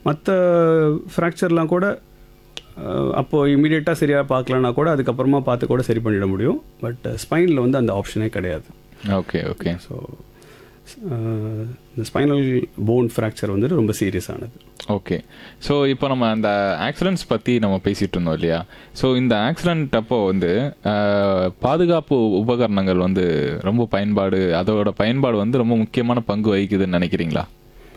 மற்ற ஃப்ராக்சர்லாம் கூட அஹ், அப்போ இமீடியட்டாக சரியாக பார்க்கலனா கூட அதுக்கப்புறமா பார்த்து கூட சரி பண்ணிட முடியும் பட் ஸ்பைனில் வந்து அந்த ஆப்ஷனே கிடையாது ஓகே ஓகே ஸோ இந்த ஸ்பைனல் போன் ஃப்ராக்சர் வந்துட்டு ரொம்ப சீரியஸானது ஓகே ஸோ இப்போ நம்ம அந்த ஆக்சிடென்ட்ஸ் பற்றி நம்ம பேசிகிட்டு இருந்தோம் இல்லையா ஸோ இந்த ஆக்சிடென்ட் அப்போ வந்து ஆஹ், பாதுகாப்பு உபகரணங்கள் வந்து ரொம்ப பயன்பாடு அதோட பயன்பாடு வந்து ரொம்ப முக்கியமான பங்கு வகிக்குதுன்னு நினைக்கிறீங்களா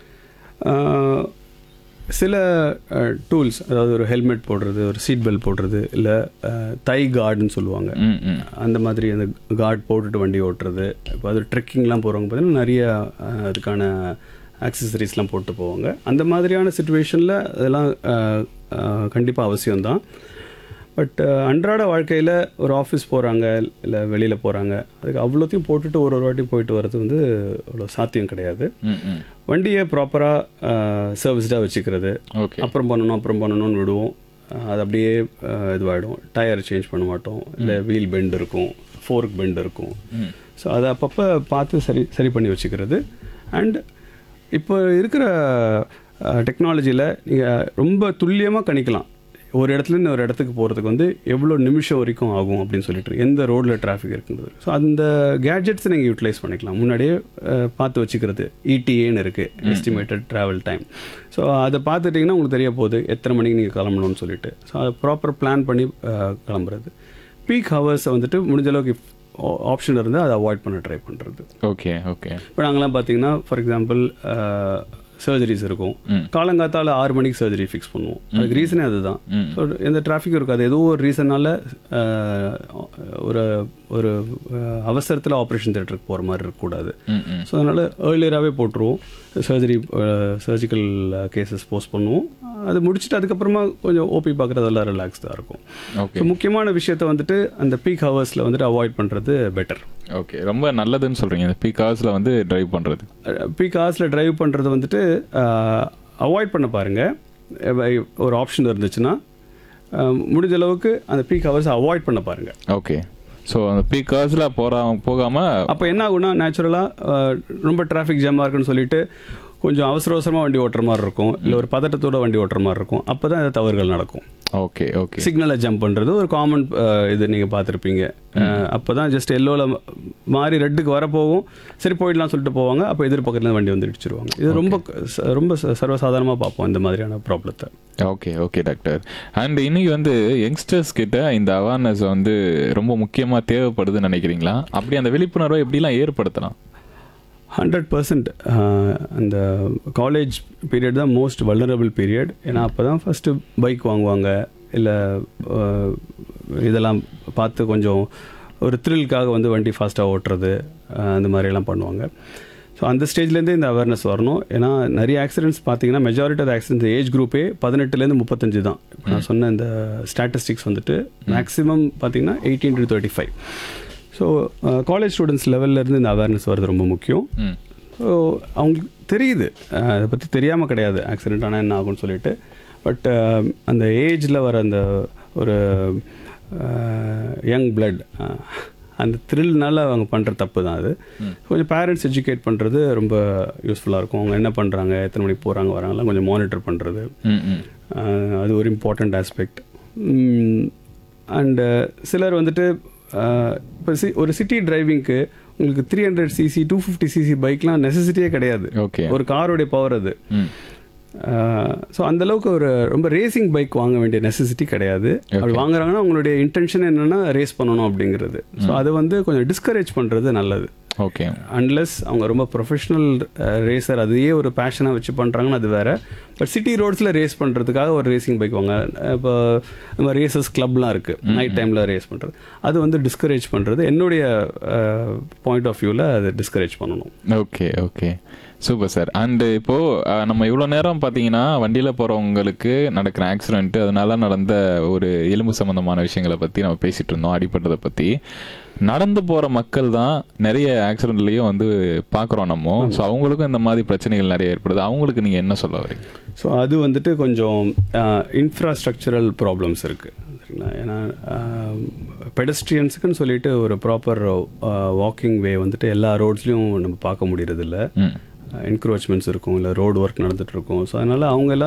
ஆஹ், சில டூல்ஸ் அதாவது ஒரு ஹெல்மெட் போடுறது ஒரு சீட் பெல்ட் போடுறது இல்லை தை கார்டுன்னு சொல்லுவாங்க ம் ம் அந்த மாதிரி அந்த கார்டு போட்டுட்டு வண்டி ஓட்டுறது இப்போ அது ட்ரெக்கிங்லாம் போகிறவங்க பார்த்தீங்கன்னா நிறைய அஹ், அதுக்கான ஆக்சசரிஸ்லாம் போட்டு போவாங்க அந்த மாதிரியான சுச்சுவேஷனில் அதெல்லாம் கண்டிப்பாக அவசியம்தான் பட் அன்றாட வாழ்க்கையில் ஒரு ஆஃபீஸ் போகிறாங்க இல்லை வெளியில் போகிறாங்க அதுக்கு அவ்வளோத்தையும் போட்டுட்டு ஒரு ஒரு வாட்டி போயிட்டு வர்றது வந்து அவ்வளோ சாத்தியம் கிடையாது ம் ம் வண்டியை ப்ராப்பராக சர்வீஸ்டாக வச்சுக்கிறது ஓகே அப்புறம் பண்ணணும் அப்புறம் பண்ணணும்னு விடுவோம் அஹ் அது அப்படியே அஹ், இதுவாகிடும் டயர் சேஞ்ச் பண்ண மாட்டோம் இல்லை வீல் பெண்ட் இருக்கும் ஃபோர்க் பெண்ட் இருக்கும் ம் ஸோ அதை அப்பப்போ பார்த்து சரி சரி பண்ணி வச்சுக்கிறது அண்ட் இப்போ இருக்கிற டெக்னாலஜியில் நீங்கள் ரொம்ப துல்லியமாக கணிக்கலாம் ஒரு இடத்துலேருந்து ஒரு இடத்துக்கு போகிறதுக்கு வந்து எவ்வளோ நிமிஷம் வரைக்கும் ஆகும் அப்படின்னு சொல்லிட்டு எந்த ரோடில் டிராஃபிக் இருக்குன்றது ஸோ அந்த கேட்ஜெட்ஸை நீங்கள் யூட்டிலைஸ் பண்ணிக்கலாம் முன்னாடியே அஹ், பார்த்து வச்சுக்கிறது இடிஏன்னு இருக்குது எஸ்டிமேட்டட் ட்ராவல் டைம் ஸோ அதை பார்த்துட்டிங்கன்னா உங்களுக்கு தெரிய போகுது எத்தனை மணிக்கு நீங்கள் கிளம்பணும்னு சொல்லிட்டு ஸோ அதை ப்ராப்பர் பிளான் பண்ணி அஹ், கிளம்புறது பீக் ஹவர்ஸை வந்துட்டு முடிஞ்ச அளவுக்கு ஆப்ஷன் இருந்தால் அதை அவாய்ட் பண்ண ட்ரை பண்ணுறது ஓகே ஓகே இப்போ நாங்களாம் பார்த்தீங்கன்னா ஃபார் எக்ஸாம்பிள் சர்ஜரிஸ் இருக்கும் ம். காலங்காத்தால ஆறு மணிக்கு சர்ஜரி ஃபிக்ஸ் பண்ணுவோம் அதுக்கு ரீசனே அதுதான் ம். ஸோ எந்த டிராஃபிக்கும் இருக்காது ஏதோ ஒரு ரீசனால ஒரு ஒரு அவசரத்தில் ஆப்ரேஷன் தேட்டருக்கு போகிற மாதிரி இருக்கக்கூடாது ம் ம் ஸோ அதனால் ஏர்லியராகவே போட்டுருவோம் சர்ஜரி சர்ஜிக்கல் கேசஸ் போஸ்ட் பண்ணுவோம் அது முடிச்சுட்டு அதுக்கப்புறமா கொஞ்சம் ஓபி பார்க்குறதெல்லாம் ரிலாக்ஸ் தான் இருக்கும் ஓகே ஸோ முக்கியமான விஷயத்த வந்துட்டு அந்த பீக் ஹவர்ஸில் வந்துட்டு அவாய்ட் பண்ணுறது பெட்டர் ஓகே ரொம்ப நல்லதுன்னு சொல்கிறீங்க இந்த பீக் ஹவர்ஸில் வந்து டிரைவ் பண்ணுறது பீக் ஹவர்ஸில் டிரைவ் பண்ணுறது வந்துட்டு அவாய்ட் பண்ண பாருங்கள் ஒரு ஆப்ஷன் இருந்துச்சுன்னா அஹ், முடிஞ்ச அளவுக்கு அந்த பீக் ஹவர்ஸை அவாய்ட் பண்ண பாருங்கள் ஓகே ஸோ அந்த பீக் ஹவர்ஸில் போகிறா போகாமல் அப்போ என்ன ஆகும்னா நேச்சுரலாக ரொம்ப டிராஃபிக் ஜாமாக இருக்குன்னு சொல்லிட்டு கொஞ்சம் அவசர அவசரமாக வண்டி ஓட்டுற மாதிரி இருக்கும் இல்லை ஒரு பதட்டத்தோட வண்டி ஓட்டுற மாதிரி இருக்கும் அப்போ தான் இந்த தவறுகள் நடக்கும் ஓகே ஓகே சிக்னலை ஜம்ப் பண்ணுறது ஒரு காமன் இது நீங்கள் பார்த்துருப்பீங்க அப்போ தான் ஜஸ்ட் எல்லோவில் மாறி ரெட்டுக்கு வரப்போகும் சரி போயிடலாம் சொல்லிட்டு போவாங்க அப்போ எதிர் பக்கத்துல வண்டி வந்து இடிச்சிருவாங்க இது ரொம்ப ச- ரொம்ப ச- சர்வசாதாரணமாக பார்ப்போம் இந்த மாதிரியான ப்ராப்ளத்தை ஓகே ஓகே டாக்டர் அண்ட் இன்னைக்கு வந்து யங்ஸ்டர்ஸ் கிட்ட இந்த அவேர்னஸ் வந்து ரொம்ப முக்கியமாக தேவைப்படுதுன்னு நினைக்கிறீங்களா அப்படி அந்த விழிப்புணர்வை எப்படிலாம் ஏற்படுத்தலாம் ஹண்ட்ரட் பர்சன்ட் அந்த காலேஜ் பீரியட் தான் மோஸ்ட் வல்னரபிள் பீரியட் ஏன்னா அப்போ தான் ஃபஸ்ட்டு பைக் வாங்குவாங்க இல்லை இதெல்லாம் பார்த்து கொஞ்சம் ஒரு த்ரில்லுக்காக வந்து வண்டி ஃபாஸ்ட்டாக ஓட்டுறது அஹ், அந்த மாதிரியெல்லாம் பண்ணுவாங்க ஸோ அந்த ஸ்டேஜ்லேருந்தே இந்த அவேர்னஸ் வரணும் ஏன்னா நிறைய ஆக்சிடென்ட்ஸ் பார்த்தீங்கன்னா மெஜாரிட்டி ஆஃப் ஆக்சிடென்ட்ஸ் ஏஜ் குரூப்பே பதினெட்டுலேருந்து முப்பத்தஞ்சு தான் இப்போ நான் சொன்ன இந்த ஸ்டாட்டிஸ்டிக்ஸ் வந்துட்டு மேக்ஸிமம் பார்த்தீங்கன்னா eighteen to thirty five so college students லெவல்லேருந்து இந்த அவேர்னஸ் வரது ரொம்ப முக்கியம் ம் ஸோ அவங்களுக்கு தெரியுது அஹ் அதை பற்றி தெரியாமல் கிடையாது ஆக்சிடென்ட் ஆனால் என்ன ஆகும்னு சொல்லிட்டு பட் அந்த ஏஜில் வர அந்த ஒரு யங் பிளட் அந்த த்ரில்னால அவங்க பண்ணுற தப்பு தான் அது கொஞ்சம் பேரண்ட்ஸ் எஜுகேட் பண்ணுறது ரொம்ப யூஸ்ஃபுல்லாக இருக்கும் அவங்க என்ன பண்ணுறாங்க எத்தனை மணிக்கு போகிறாங்க வராங்கலாம் கொஞ்சம் மானிட்டர் பண்ணுறது ம் ம் ஆஹ் அது ஒரு இம்பார்ட்டண்ட் ஆஸ்பெக்ட் அண்டு சிலர் வந்துட்டு இப்போ சி ஒரு சிட்டி டிரைவிங்க்கு உங்களுக்கு three hundred CC two fifty CC பைக்லாம் நெசசிட்டியே கிடையாது ஓகே ஒரு காரோடைய பவர் அது ம் ஸோ அந்தளவுக்கு ஒரு ரொம்ப ரேசிங் பைக் வாங்க வேண்டிய நெசசிட்டி கிடையாது அப்படி வாங்குறாங்கன்னா அவங்களுடைய இன்டென்ஷன் என்னென்னா ரேஸ் பண்ணணும் அப்படிங்கிறது ஸோ அதை வந்து கொஞ்சம் டிஸ்கரேஜ் பண்ணுறது நல்லது ஓகே அன்லெஸ் அவங்க ரொம்ப ப்ரொஃபஷனல் ரேசர் அதையே ஒரு பேஷனாக வச்சு பண்ணுறாங்கன்னு அது வேற பட் சிட்டி ரோட்ஸில் ரேஸ் பண்ணுறதுக்காக ஒரு ரேசிங் பைக் வாங்க இப்போ நம்ம ரேசஸ் கிளப்லாம் இருக்குது நைட் டைமில் ரேஸ் பண்ணுறது அது வந்து டிஸ்கரேஜ் பண்ணுறது என்னுடைய பாயிண்ட் ஆஃப் வியூவில் அதை டிஸ்கரேஜ் பண்ணணும் okay okay super sir and இப்போது நம்ம இவ்வளோ நேரம் பார்த்தீங்கன்னா வண்டியில் போகிறவங்களுக்கு நடக்கிற ஆக்சிடென்ட்டு அதனால நடந்த ஒரு எலும்பு சம்மந்தமான விஷயங்களை பற்றி நம்ம பேசிகிட்டு இருந்தோம் அடிப்பட்டதை பற்றி நடந்து போகிற மக்கள் தான் நிறைய ஆக்சிடென்ட்லேயும் வந்து பார்க்குறோம் நம்ம ஸோ அவங்களுக்கும் இந்த மாதிரி பிரச்சனைகள் நிறைய ஏற்படுது அவங்களுக்கு நீங்கள் என்ன சொல்ல வரீங்க ஸோ அது வந்துட்டு கொஞ்சம் இன்ஃப்ராஸ்ட்ரக்சரல் ப்ராப்ளம்ஸ் இருக்குது சரிங்களா ஏன்னா பெடஸ்ட்ரியன்ஸுக்குன்னு சொல்லிட்டு ஒரு ப்ராப்பர் வாக்கிங் வே வந்துட்டு எல்லா ரோட்ஸ்லையும் நம்ம பார்க்க முடியறதில்ல ம் என்க்ரோச்மெண்ட்ஸ் இருக்கும் இல்லை ரோடு ஒர்க் நடந்துட்டு இருக்கும் ஸோ அதனால் அவங்க எல்லாம்